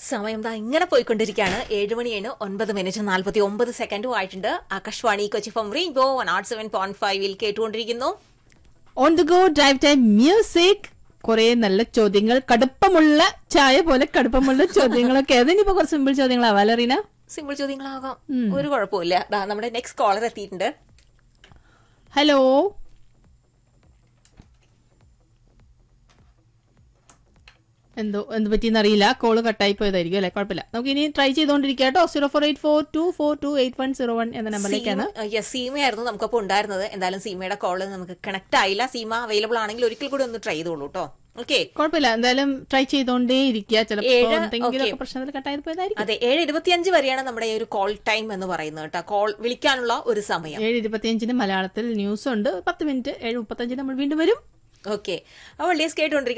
സമയം ദാ ഇങ്ങനെ പോയിക്കൊണ്ടിരിക്കുകയാണ് ഏഴ് മണിയാണ് ഒൻപത് മിനിറ്റ് നാൽപ്പത്തി ഒമ്പത് സെക്കൻഡും ആയിട്ടുണ്ട് Akashvani Kochi from rainbow one at seven point ഫൈവിൽ കേട്ടുകൊണ്ടിരിക്കുന്നു on the go drive time music കുറെ നല്ല ചോദ്യങ്ങൾ കടുപ്പമുള്ള ചായ പോലെ കടുപ്പമുള്ള ചോദ്യങ്ങളൊക്കെ അതിനിപ്പോ കുറച്ച് സിമ്പിൾ ചോദ്യങ്ങളാ വാലറീന സിമ്പിൾ ചോദ്യങ്ങളാകാം ഒരു കുഴപ്പമില്ല ദാ നമ്മുടെ നെക്സ്റ്റ് കോളർ എത്തിയിട്ടുണ്ട് ഹലോ എന്തോ എന്ത് പറ്റിയെന്ന് അറിയില്ല കോള് കട്ടായി പോയതായിരിക്കും അല്ലെ കുഴപ്പമില്ല നമുക്ക് ഇനി ട്രൈ ചെയ്തോണ്ടിരിക്കാം കേട്ടോ zero four eight four two four two eight one zero one എന്ന നമ്പറിലേക്കാണ് യെസ് സീമയായിരുന്നു നമുക്കപ്പോൾ ഉണ്ടായിരുന്നത് എന്തായാലും സീമയുടെ കോള് നമുക്ക് കണക്ട് ആയില്ല സീമ അവൈലബിൾ ആണെങ്കിൽ ഒരിക്കൽ കൂടി ഒന്ന് ട്രൈ ചെയ്തോളൂ കേട്ടോ ഓക്കെ കുഴപ്പമില്ല എന്തായാലും ട്രൈ ചെയ്തോണ്ടേ ഇരിക്കുക ചിലപ്പോ ഏഴ്, എന്തെങ്കിലും okay. പ്രശ്നത്തിൽ കട്ടായി പോയതായിരിക്കും അതെ ഏഴ് ഇരുപത്തിയഞ്ച് വരെയാണ് നമ്മുടെ ഈ ഒരു കോൾ ടൈം എന്ന് പറയുന്നത് കേട്ടോ കോൾ വിളിക്കാനുള്ള ഒരു സമയം ഏഴ് ഇരുപത്തിയഞ്ചിന് മലയാളത്തിൽ ന്യൂസ് ഉണ്ട് പത്ത് മിനിറ്റ് ഏഴ് മുപ്പത്തഞ്ചിന് നമ്മൾ വീണ്ടും വരും ഓക്കെ അപ്പോൾ ഡേസ് കേട്ടുകൊണ്ടിരിക്കുക